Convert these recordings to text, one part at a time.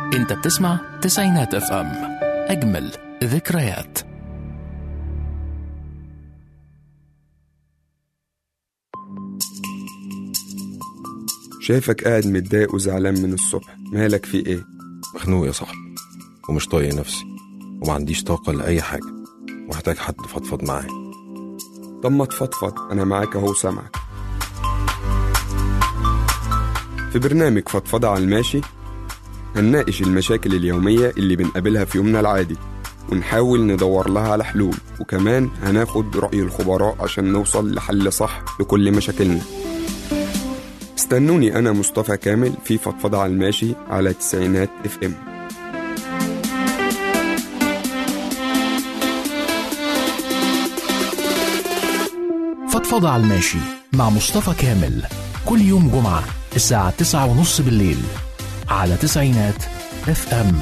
انت بتسمع تسعينات اف ام اجمل ذكريات شايفك قاعد متضايق وزعلان من الصبح مالك في ايه مخنوق يا صاحبي ومش طايق نفسي وما عنديش طاقة لأي حاجة ومحتاج حد فضفض معاه طب ما تفضفض انا معاك اهو سامعك في برنامج فضفضة على الماشي هنناقش المشاكل اليومية اللي بنقابلها في يومنا العادي ونحاول ندور لها على حلول وكمان هناخد رأي الخبراء عشان نوصل لحل صح لكل مشاكلنا استنوني أنا مصطفى كامل في فضفضة على الماشي على تسعينات اف ام فضفضة على الماشي مع مصطفى كامل كل يوم جمعة الساعة تسعة ونص بالليل على تسعينات اف ام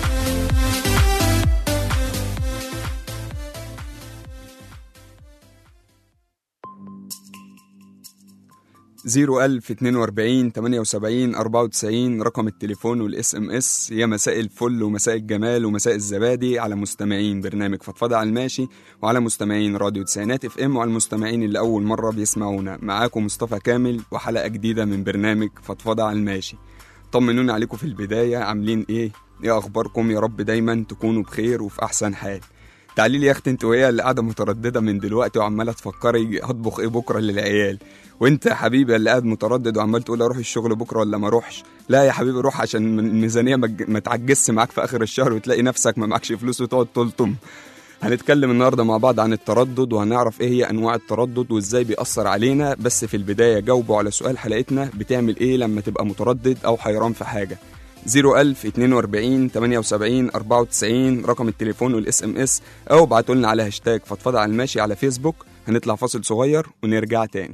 زيرو ألف اتنين وأربعين تمانية وسبعين أربعة وتسعين رقم التليفون والإس إم إس يا مساء الفل ومساء الجمال ومساء الزبادي على مستمعين برنامج فضفضة على الماشي وعلى مستمعين راديو تسعينات اف ام وعلى المستمعين اللي أول مرة بيسمعونا معاكم مصطفى كامل وحلقة جديدة من برنامج فضفضة على الماشي طمنونا عليكم في البداية عاملين إيه؟ إيه أخباركم يا رب دايما تكونوا بخير وفي أحسن حال تعالي لي يا اختي انت وهي اللي قاعده متردده من دلوقتي وعماله تفكري هطبخ ايه بكره للعيال وانت يا حبيبي اللي قاعد متردد وعمال تقول اروح الشغل بكره ولا ما اروحش لا يا حبيبي روح عشان الميزانيه ما تج- ما تعجزش معاك في اخر الشهر وتلاقي نفسك ما معكش فلوس وتقعد تلطم هنتكلم النهارده مع بعض عن التردد وهنعرف ايه هي انواع التردد وازاي بيأثر علينا بس في البدايه جاوبوا على سؤال حلقتنا بتعمل ايه لما تبقى متردد او حيران في حاجه 01000 42 78 94 رقم التليفون والاس ام اس او ابعتوا لنا على هاشتاج فضفضه على الماشي على فيسبوك هنطلع فاصل صغير ونرجع تاني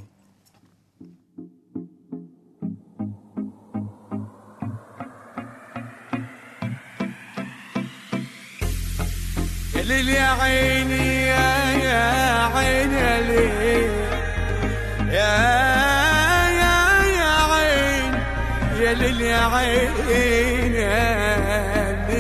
يا ليل يا عيني يا يا عيني يا ليل يا يا يا عين يا ليل يا عين يا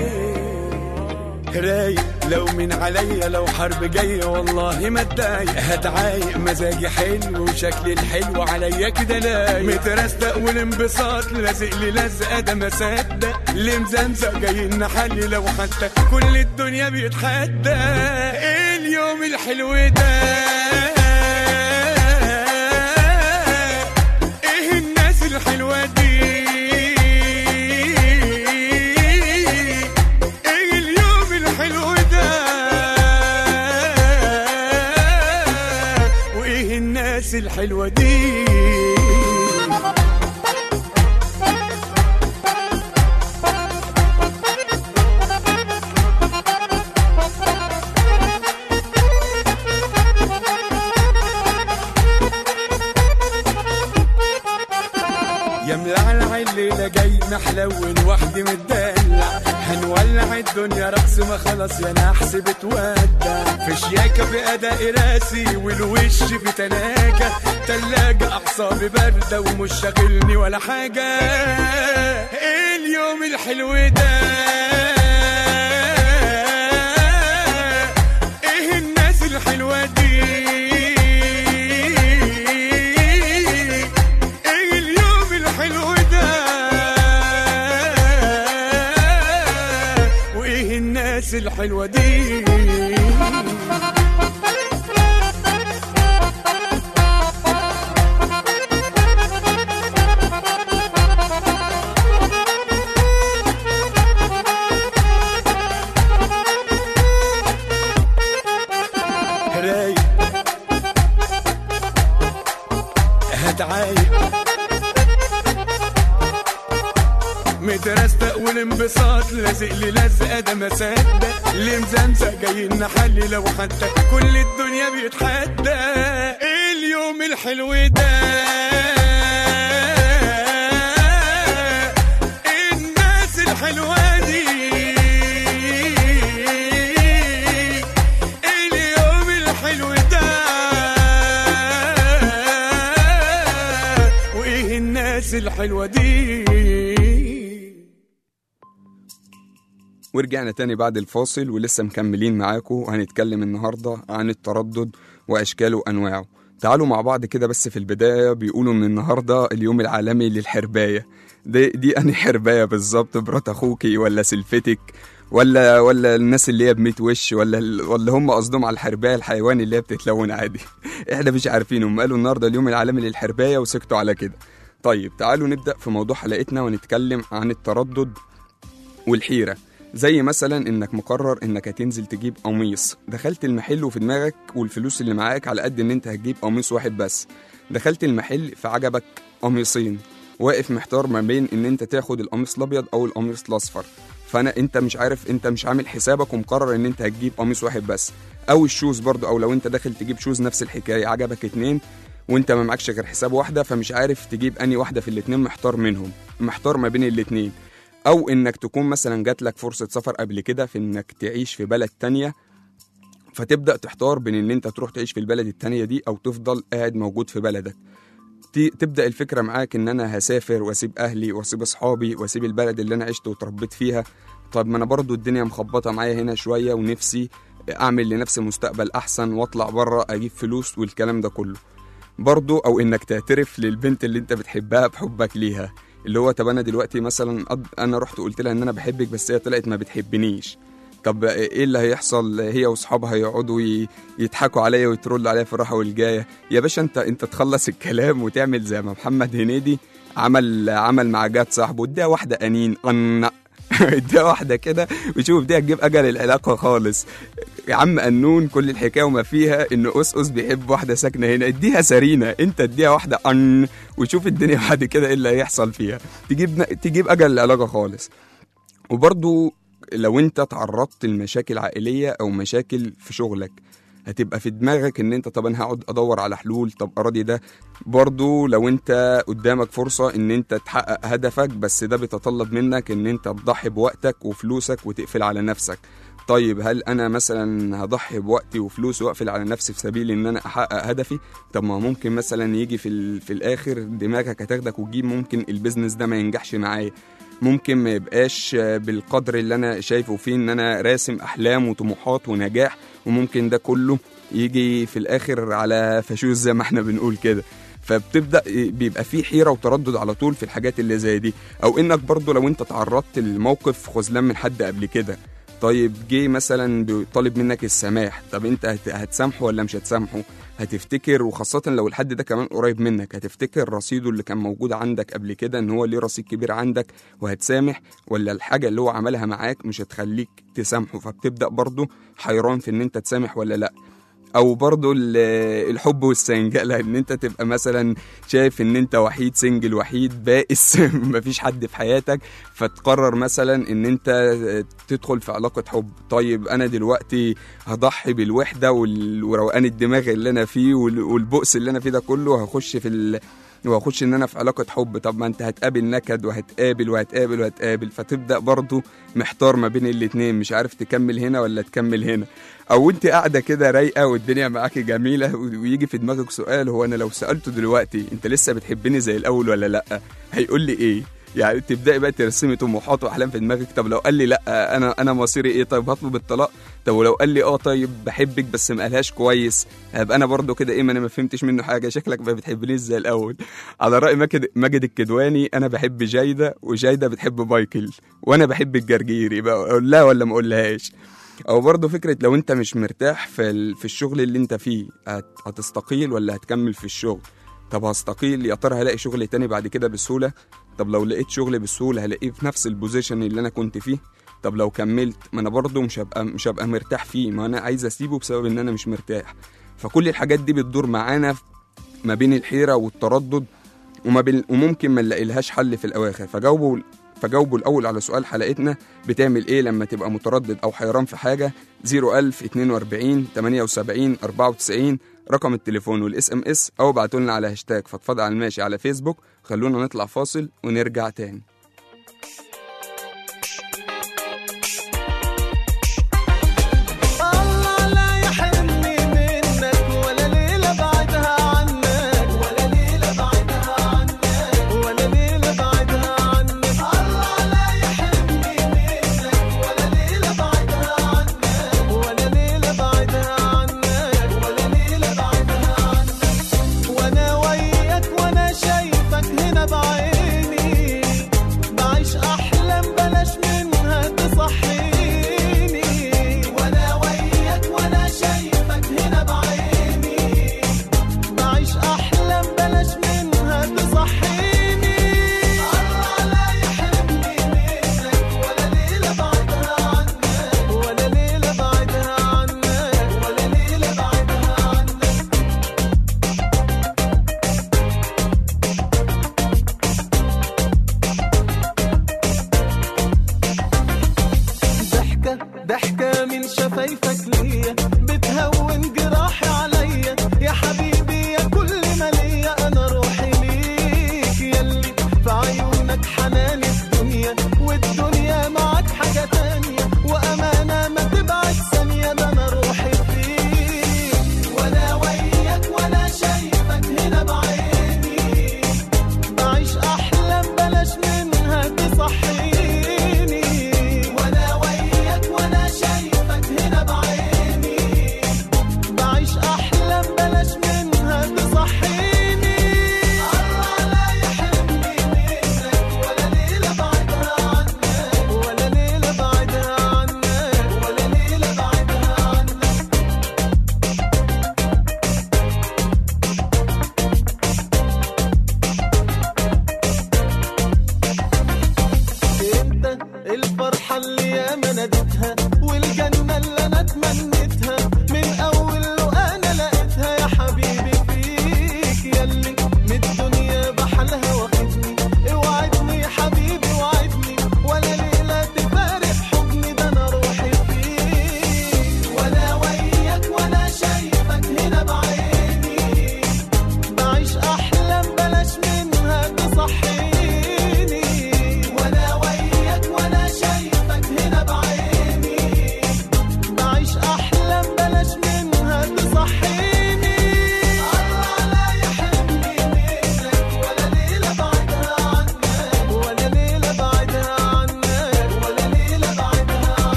ليل رايق لو من عليا لو حرب جاية والله ما اتضايق هتعايق مزاجي حلو وشكلي الحلو عليا كده لايق مترستق والانبساط لازق لي لزقة ده ما صدق اللي مزمزق جاي نحلي لو حتى كل الدنيا بيتحدى ايه اليوم الحلو ده ايه الناس الحلوة دي ايه اليوم الحلو ده وايه الناس الحلوة دي يا ملعلع الليلة جاي محلون وحدي متدلع هنولع الدنيا رقص ما خلاص يا نحس بتودع في شياكة في أداء راسي والوش في تلاجة تلاجة أعصابي باردة ومش شاغلني ولا حاجة إيه اليوم الحلو ده إيه الناس الحلوة دي ايه اليوم الحلو ده وايه الناس الحلوه دي رايق هتعايق مترستق والانبساط لازق لي لزقه ده ما صدق اللي مزمزق جاي نحلي لو حتى كل الدنيا بيتحدى ايه اليوم الحلو ده ايه الناس الحلوه دي ايه اليوم الحلو ده وايه الناس الحلوه دي ورجعنا تاني بعد الفاصل ولسه مكملين معاكم وهنتكلم النهاردة عن التردد وأشكاله وأنواعه تعالوا مع بعض كده بس في البداية بيقولوا إن النهاردة اليوم العالمي للحرباية دي, دي أنهي حرباية بالظبط مرات أخوكي ولا سلفتك ولا ولا الناس اللي هي بميت وش ولا ال- ولا هم قصدهم على الحرباية الحيواني اللي هي بتتلون عادي احنا مش عارفين هم قالوا النهارده اليوم العالمي للحرباية وسكتوا على كده طيب تعالوا نبدأ في موضوع حلقتنا ونتكلم عن التردد والحيرة زي مثلا انك مقرر انك هتنزل تجيب قميص دخلت المحل وفي دماغك والفلوس اللي معاك على قد ان انت هتجيب قميص واحد بس دخلت المحل فعجبك قميصين واقف محتار ما بين ان انت تاخد القميص الابيض او القميص الاصفر فانا انت مش عارف انت مش عامل حسابك ومقرر ان انت هتجيب قميص واحد بس او الشوز برضو او لو انت داخل تجيب شوز نفس الحكايه عجبك اتنين وانت ما معكش غير حساب واحده فمش عارف تجيب اني واحده في الاتنين محتار منهم محتار ما بين الاتنين او انك تكون مثلا جات لك فرصه سفر قبل كده في انك تعيش في بلد تانية فتبدا تحتار بين ان انت تروح تعيش في البلد التانية دي او تفضل قاعد موجود في بلدك ت- تبدا الفكره معاك ان انا هسافر واسيب اهلي واسيب اصحابي واسيب البلد اللي انا عشت وتربيت فيها طب ما انا برضو الدنيا مخبطه معايا هنا شويه ونفسي اعمل لنفسي مستقبل احسن واطلع بره اجيب فلوس والكلام ده كله برضو او انك تعترف للبنت اللي انت بتحبها بحبك ليها اللي هو طب انا دلوقتي مثلا أد- انا رحت قلت لها ان انا بحبك بس هي طلعت ما بتحبنيش طب ايه اللي هيحصل هي واصحابها يقعدوا ي- يضحكوا عليا ويترولوا عليا في الراحه والجايه يا باشا انت انت تخلص الكلام وتعمل زي ما محمد هنيدي عمل عمل مع جات صاحبه اديها واحده انين ان اديها واحده كده وشوف دي هتجيب اجل العلاقه خالص يا عم قنون كل الحكايه وما فيها ان أس بيحب واحده ساكنه هنا اديها سرينا انت اديها واحده ان وشوف الدنيا بعد كده ايه اللي هيحصل فيها تجيب تجيب اجل العلاقه خالص وبرضو لو انت تعرضت لمشاكل عائليه او مشاكل في شغلك هتبقى في دماغك ان انت طب انا هقعد ادور على حلول طب اراضي ده برضو لو انت قدامك فرصة ان انت تحقق هدفك بس ده بيتطلب منك ان انت تضحي بوقتك وفلوسك وتقفل على نفسك طيب هل انا مثلا هضحي بوقتي وفلوسي واقفل على نفسي في سبيل ان انا احقق هدفي طب ما ممكن مثلا يجي في, ال- في الاخر دماغك هتاخدك وتجيب ممكن البيزنس ده ما ينجحش معايا ممكن ما يبقاش بالقدر اللي انا شايفه فيه ان انا راسم احلام وطموحات ونجاح وممكن ده كله يجي في الاخر على فشوش زي ما احنا بنقول كده فبتبدا بيبقى في حيره وتردد على طول في الحاجات اللي زي دي او انك برضو لو انت تعرضت لموقف خذلان من حد قبل كده طيب جه مثلا بيطالب منك السماح طب انت هت- هتسامحه ولا مش هتسامحه هتفتكر وخاصة لو الحد ده كمان قريب منك هتفتكر رصيده اللي كان موجود عندك قبل كده ان هو ليه رصيد كبير عندك وهتسامح ولا الحاجة اللي هو عملها معاك مش هتخليك تسامحه فبتبدأ برضه حيران في ان انت تسامح ولا لا او برضه ال- الحب والسنجله ان انت تبقى مثلا شايف ان انت وحيد سنجل وحيد بائس مفيش حد في حياتك فتقرر مثلا ان انت تدخل في علاقه حب طيب انا دلوقتي هضحي بالوحده وال- وروقان الدماغ اللي انا فيه وال- والبؤس اللي انا فيه ده كله هخش في ال... وهخش ان انا في علاقه حب طب ما انت هتقابل نكد وهتقابل وهتقابل وهتقابل فتبدا برضه محتار ما بين الاتنين مش عارف تكمل هنا ولا تكمل هنا او انت قاعده كده رايقه والدنيا معاكي جميله ويجي في دماغك سؤال هو انا لو سالته دلوقتي انت لسه بتحبني زي الاول ولا لا هيقول لي ايه يعني تبداي بقى ترسمي طموحات واحلام في دماغك طب لو قال لي لا انا انا مصيري ايه طيب هطلب الطلاق طب ولو قال لي اه طيب بحبك بس ما قالهاش كويس هبقى انا برضو كده ايه ما انا ما فهمتش منه حاجه شكلك ما بتحبنيش زي الاول على راي ماجد ماجد الكدواني انا بحب جايده وجايده بتحب مايكل وانا بحب الجرجير يبقى اقول لها ولا ما اقولهاش او برضه فكره لو انت مش مرتاح في ال- في الشغل اللي انت فيه هت- هتستقيل ولا هتكمل في الشغل طب هستقيل يا ترى هلاقي شغل تاني بعد كده بسهوله طب لو لقيت شغل بسهوله هلاقيه في نفس البوزيشن اللي انا كنت فيه طب لو كملت ما انا برضه مش هبقى مش هبقى مرتاح فيه ما انا عايز اسيبه بسبب ان انا مش مرتاح فكل الحاجات دي بتدور معانا ما بين الحيره والتردد وما بين وممكن ما نلاقيلهاش حل في الاواخر فجاوبوا فجاوبوا الاول على سؤال حلقتنا بتعمل ايه لما تبقى متردد او حيران في حاجه 01000 42 78 94 رقم التليفون والاس ام اس او ابعتوا لنا على هاشتاج فضفضه على الماشي على فيسبوك خلونا نطلع فاصل ونرجع تاني الله لا يحرمني منك ولا ليلة بعدها عنك ولا ليلة بعدها عنك ولا ليلة بعدها عنك الله لا يحرمني منك ولا ليلة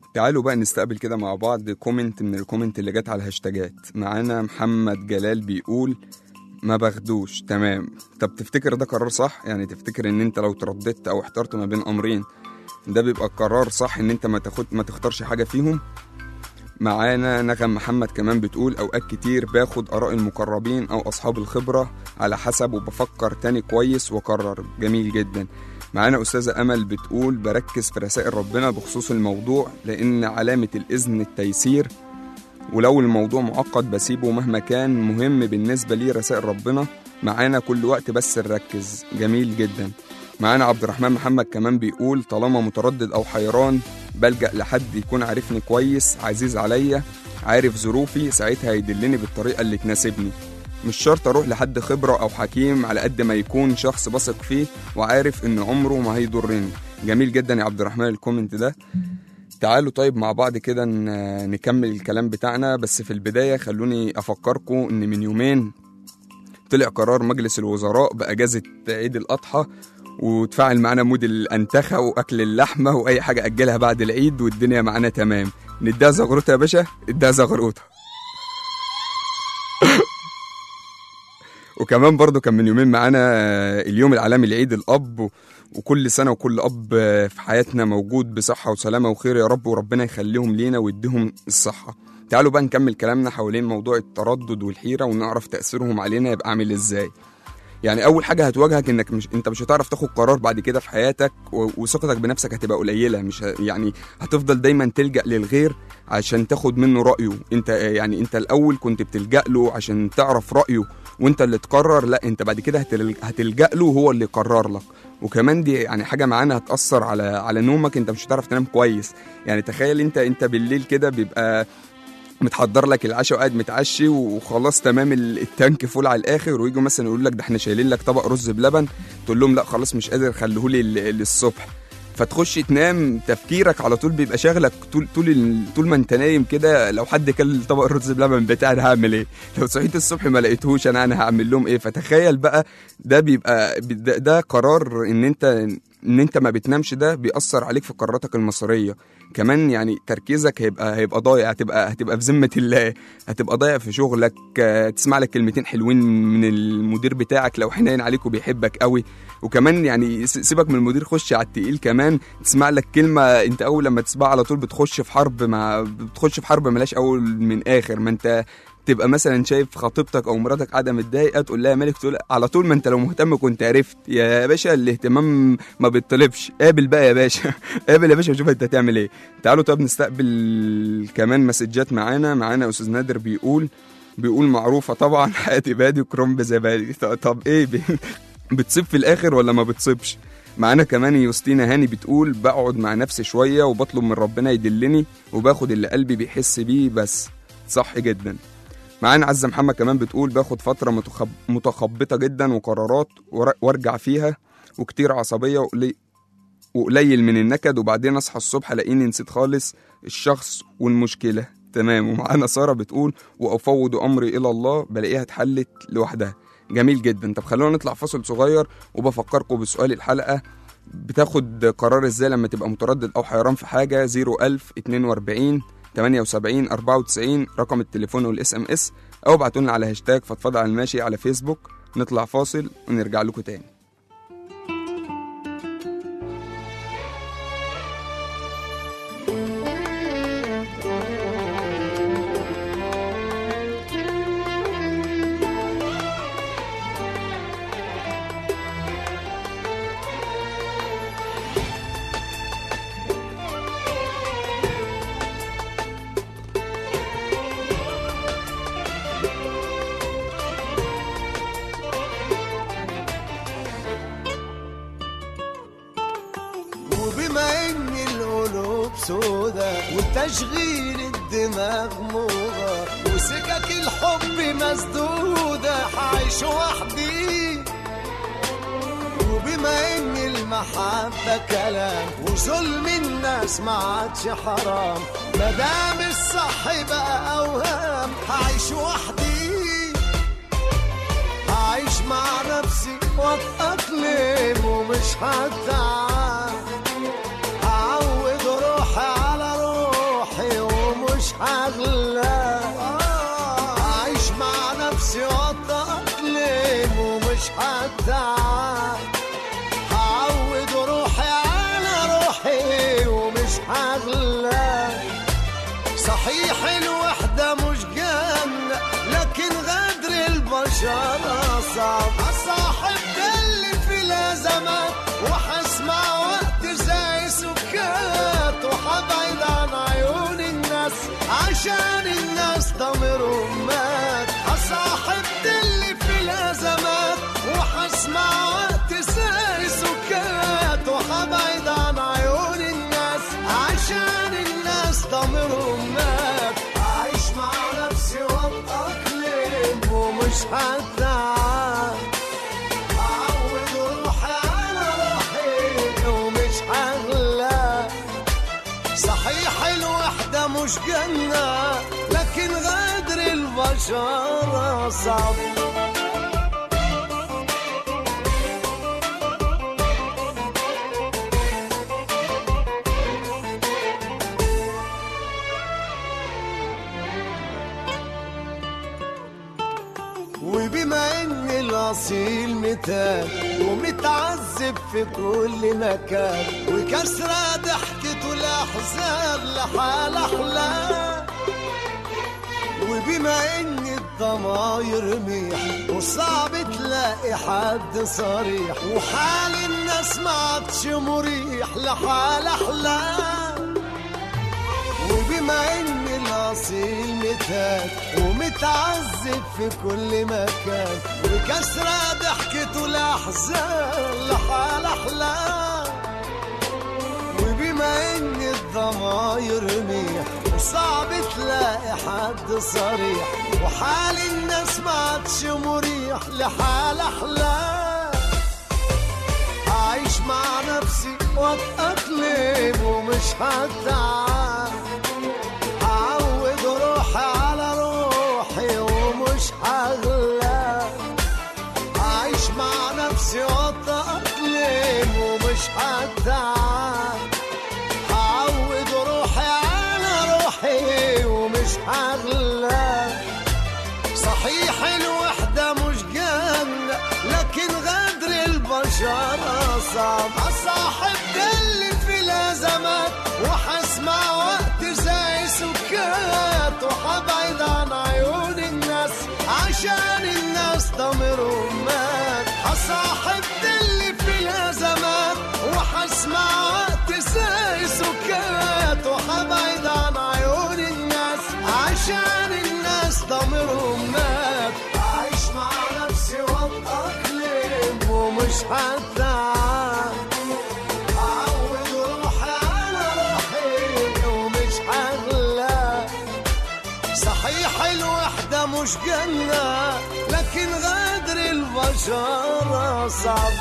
تعالوا بقى نستقبل كده مع بعض كومنت من الكومنت اللي جت على الهاشتاجات معانا محمد جلال بيقول ما باخدوش تمام طب تفتكر ده قرار صح يعني تفتكر ان انت لو ترددت او احترت ما بين امرين ده بيبقى قرار صح ان انت ما تاخد ما تختارش حاجه فيهم معانا نغم محمد كمان بتقول اوقات كتير باخد اراء المقربين او اصحاب الخبره على حسب وبفكر تاني كويس واقرر جميل جدا معانا أستاذة أمل بتقول بركز في رسائل ربنا بخصوص الموضوع لأن علامة الإذن التيسير ولو الموضوع معقد بسيبه مهما كان مهم بالنسبة لي رسائل ربنا معانا كل وقت بس نركز جميل جدا معانا عبد الرحمن محمد كمان بيقول طالما متردد أو حيران بلجأ لحد يكون عارفني كويس عزيز عليا عارف ظروفي ساعتها يدلني بالطريقة اللي تناسبني مش شرط اروح لحد خبرة او حكيم على قد ما يكون شخص بثق فيه وعارف ان عمره ما هيضرني جميل جدا يا عبد الرحمن الكومنت ده تعالوا طيب مع بعض كده ن- نكمل الكلام بتاعنا بس في البداية خلوني أفكركم إن من يومين طلع قرار مجلس الوزراء بأجازة عيد الأضحى وتفاعل معانا مود الأنتخة وأكل اللحمة وأي حاجة أجلها بعد العيد والدنيا معانا تمام نديها زغروطة يا باشا اديها زغروطة وكمان برضو كان من يومين معانا اليوم العالمي لعيد الأب و- وكل سنة وكل أب في حياتنا موجود بصحة وسلامة وخير يا رب وربنا يخليهم لينا ويديهم الصحة تعالوا بقى نكمل كلامنا حوالين موضوع التردد والحيرة ونعرف تأثيرهم علينا يبقى عامل ازاي يعني اول حاجه هتواجهك انك مش انت مش هتعرف تاخد قرار بعد كده في حياتك و... وثقتك بنفسك هتبقى قليله مش ه... يعني هتفضل دايما تلجا للغير عشان تاخد منه رايه انت يعني انت الاول كنت بتلجا له عشان تعرف رايه وانت اللي تقرر لا انت بعد كده هتل... هتلجا له هو اللي يقرر لك وكمان دي يعني حاجه معانا هتاثر على على نومك انت مش هتعرف تنام كويس يعني تخيل انت انت بالليل كده بيبقى متحضر لك العشاء وقاعد متعشي وخلاص تمام ال- التانك فول على الاخر ويجوا مثلا يقول لك ده احنا شايلين لك طبق رز بلبن تقول لهم لا خلاص مش قادر خليهولي ل- للصبح فتخش تنام تفكيرك على طول بيبقى شاغلك طول طول ال- طول ما انت نايم كده لو حد كل طبق الرز بلبن بتاعي انا هعمل ايه لو صحيت الصبح ما لقيتهوش انا انا هعمل لهم ايه فتخيل بقى ده بيبقى ده, ده قرار ان انت ان انت ما بتنامش ده بيأثر عليك في قراراتك المصيريه كمان يعني تركيزك هيبقى هيبقى ضايع هتبقى هتبقى في ذمه الله هتبقى ضايع في شغلك آه، تسمع لك كلمتين حلوين من المدير بتاعك لو حنين عليك وبيحبك قوي وكمان يعني س- سيبك من المدير خش على التقيل كمان تسمع لك كلمه انت اول لما تسمعها على طول بتخش في حرب مع بتخش في حرب ملاش اول من اخر ما انت تبقى مثلا شايف خطيبتك او مراتك قاعده متضايقه تقول لها يا مالك تقول على طول ما انت لو مهتم كنت عرفت يا باشا الاهتمام ما بيطلبش قابل بقى يا باشا قابل يا باشا وشوف انت هتعمل ايه تعالوا طب نستقبل كمان مسجات معانا معانا استاذ نادر بيقول بيقول معروفه طبعا حياتي بادي وكرنب زبادي ط- طب ايه بي- بتصيب في الاخر ولا ما بتصيبش معانا كمان يوستينا هاني بتقول بقعد مع نفسي شويه وبطلب من ربنا يدلني وباخد اللي قلبي بيحس بيه بس صح جدا معانا عزة محمد كمان بتقول باخد فترة متخب... متخبطة جدا وقرارات ور... وارجع فيها وكتير عصبية وقلي... وقليل من النكد وبعدين اصحى الصبح الاقيني نسيت خالص الشخص والمشكلة تمام ومعانا سارة بتقول وافوض امري الى الله بلاقيها اتحلت لوحدها جميل جدا طب خلونا نطلع فاصل صغير وبفكركم بسؤال الحلقة بتاخد قرار ازاي لما تبقى متردد او حيران في حاجة 01000 42 78 94 رقم التليفون والاس ام اس او ابعتوا لنا على هاشتاج فضفضه على الماشي على فيسبوك نطلع فاصل ونرجع لكم تاني وبما ان القلوب سودا وتشغيل الدماغ موضة وسكك الحب مسدودة هعيش وحدي وبما ان المحبة كلام وظلم الناس ما عادش حرام مدام الصح بقى اوهام هعيش وحدي هعيش مع نفسي واتأقلم ومش هتعب هعود روحي على روح هغلى أعيش مع نفسي وأتأقلم ومش هتعب هعود روحي على روحي ومش هغلى صحيح الوحدة مش جنة لكن غدر البشر صعب أصاحب ده اللي في الأزمات وحسمع وقت زي سكات وحبعد عن عيون الناس عشان الناس ضميرهم مات أصاحب ده اللي في الأزمات وحسمع وقت زي سكات وحبعد عن عيون الناس عشان الناس ضميرهم مات أعيش مع نفسي وأتأقلم ومش هتعب أعود روحي على روحي ومش هغلى صحيح الوحدة مش جنة لكن غدر البشر صعب وبما ان الاصيل متاب ومتعذب في كل مكان وكسرة ضحكته الاحزان لحال احلام وبما ان الضماير ميح وصعب تلاقي حد صريح وحال الناس ما عادش مريح لحال احلام وبما ان الاصيل متهان ومتعذب في كل مكان وكسرة ضحكته الاحزان لحال احلام وبما ان الضماير ميح وصعب تلاقي حد صريح وحال الناس ما عادش مريح لحال احلام أعيش مع نفسي وأتأقلم ومش هتعب أعود روحي على روحي ومش هغلى أعيش مع نفسي وأتأقلم ومش هتعب أعود روحي على روحي ومش هغلى صحيح الوحدة مش جنة لكن غدر البشر صعب أصاحب ده اللي في الأزمات وحسمع وقت زي سكات وحبعد عن عيون الناس عشان الناس ضميرهم مات أصاحب ده اللي في الأزمات وحسمع وقت زي سكات وحبعد عن عيون الناس عشان الناس ضميرهم مات أعيش مع نفسي وأتأقلم ومش هتعب أعود روحي على روحي ومش هغلى صحيح الوحدة مش جنة لكن غدر البشر صعب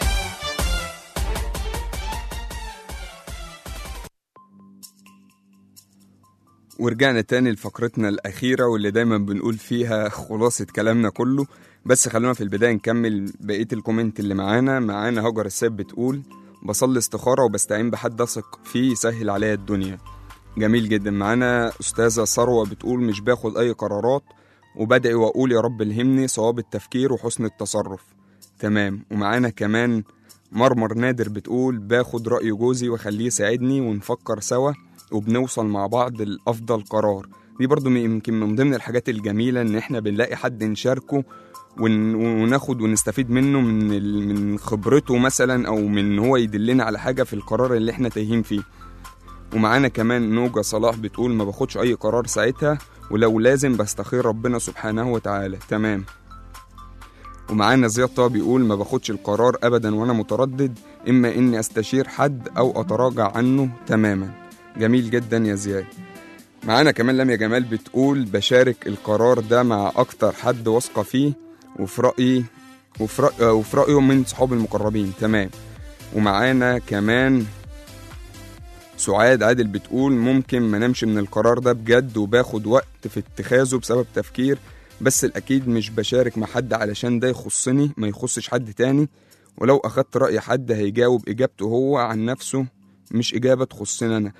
ورجعنا تاني لفقرتنا الأخيرة واللي دايما بنقول فيها خلاصة كلامنا كله بس خلونا في البداية نكمل بقية الكومنت اللي معانا معانا هاجر الساب بتقول بصلي استخارة وبستعين بحد أثق فيه يسهل عليا الدنيا جميل جدا معانا أستاذة ثروة بتقول مش باخد أي قرارات وبدعي وأقول يا رب الهمني صواب التفكير وحسن التصرف تمام ومعانا كمان مرمر نادر بتقول باخد رأي جوزي وخليه يساعدني ونفكر سوا وبنوصل مع بعض لأفضل قرار دي برضو م- يمكن من ضمن الحاجات الجميلة إن إحنا بنلاقي حد نشاركه ون- وناخد ونستفيد منه من ال- من خبرته مثلا أو من إن هو يدلنا على حاجة في القرار اللي إحنا تايهين فيه ومعانا كمان نوجة صلاح بتقول ما باخدش أي قرار ساعتها ولو لازم بستخير ربنا سبحانه وتعالى تمام ومعانا زياد طه بيقول ما باخدش القرار ابدا وانا متردد اما اني استشير حد او اتراجع عنه تماما جميل جدا يا زياد معانا كمان لميا جمال بتقول بشارك القرار ده مع اكتر حد واثقه فيه وفي رايي وفي رأي وفي رايه من صحابي المقربين تمام ومعانا كمان سعاد عادل بتقول ممكن ما نمشي من القرار ده بجد وباخد وقت في اتخاذه بسبب تفكير بس الأكيد مش بشارك مع حد علشان ده يخصني ما يخصش حد تاني ولو أخدت رأي حد هيجاوب إجابته هو عن نفسه مش إجابة تخصني أنا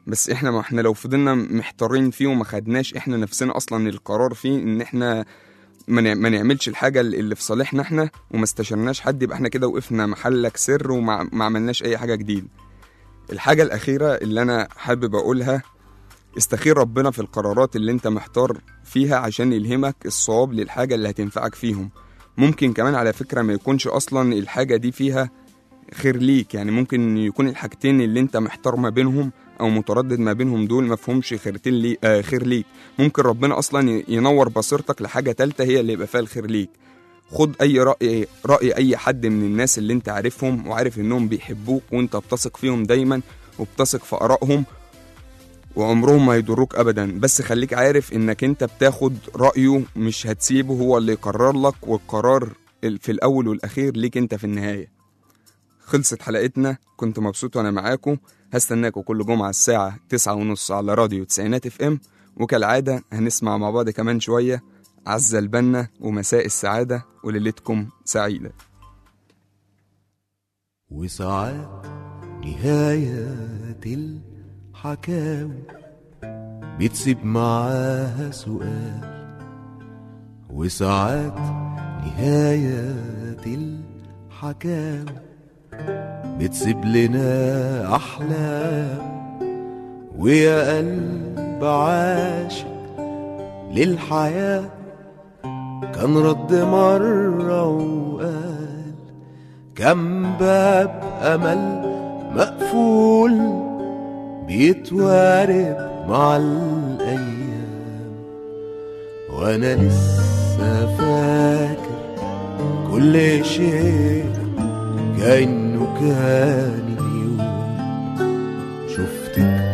بس احنا ما احنا لو فضلنا محتارين فيه وما خدناش احنا نفسنا اصلا القرار فيه ان احنا ما نع- ما نعملش الحاجه اللي في صالحنا احنا وما استشرناش حد يبقى احنا كده وقفنا محلك سر وما ما عملناش اي حاجه جديده الحاجه الاخيره اللي انا حابب اقولها استخير ربنا في القرارات اللي انت محتار فيها عشان يلهمك الصواب للحاجه اللي هتنفعك فيهم ممكن كمان على فكره ما يكونش اصلا الحاجه دي فيها خير ليك يعني ممكن يكون الحاجتين اللي انت محتار ما بينهم او متردد ما بينهم دول ما فيهمش خيرتين لي آه خير ليك ممكن ربنا اصلا ي- ينور بصيرتك لحاجه تالتة هي اللي يبقى فيها الخير ليك خد اي راي راي اي حد من الناس اللي انت عارفهم وعارف انهم بيحبوك وانت بتثق فيهم دايما وبتثق في ارائهم وعمرهم ما هيضروك ابدا بس خليك عارف انك انت بتاخد رايه مش هتسيبه هو اللي يقرر لك والقرار ال- في الاول والاخير ليك انت في النهايه خلصت حلقتنا كنت مبسوط وانا معاكم هستناكم كل جمعة الساعة تسعة ونص على راديو تسعينات اف ام وكالعادة هنسمع مع بعض كمان شوية عزة البنا ومساء السعادة وليلتكم سعيدة وساعات نهاية الحكاوي بتسيب معاها سؤال وساعات نهاية الحكاوي بتسيب لنا أحلام ويا قلب عاشق للحياة كان رد مرة وقال كم باب أمل مقفول بيتوارب مع الأيام وأنا لسه فاكر كل شيء كأنه كان اليوم شفتك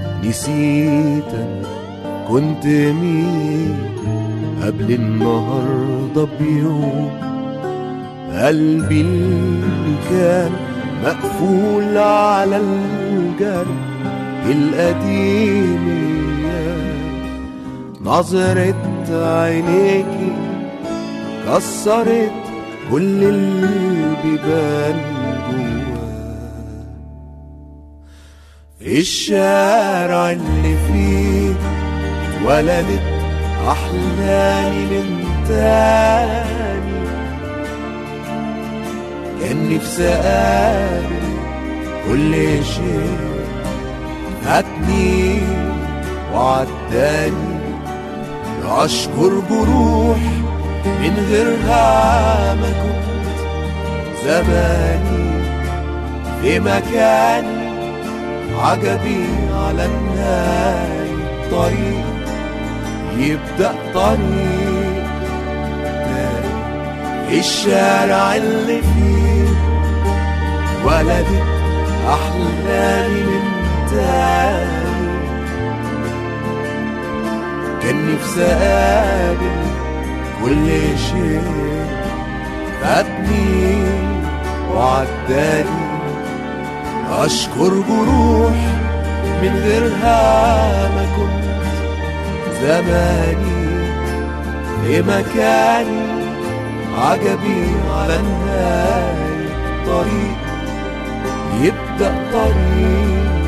نسيتك كنت مين قبل النهارده بيوم قلبي اللي كان مقفول على الجرح القديم نظرة عينيكي كسرت كل البيبان جواه في الشارع اللي فيه اتولدت أحلامي من تاني كان نفسي أقابل كل شيء فاتني وعداني أشكر جروح من غيرها ما كنت زماني في مكاني عجبي على النهاية طريق يبدأ طريق تاني الشارع اللي فيه ولدت أحلامي من تاني كان نفسي أقابل كل شيء فاتني وعداني أشكر جروح من غيرها ما كنت زماني في مكاني عجبي على النهاية طريق يبدأ طريق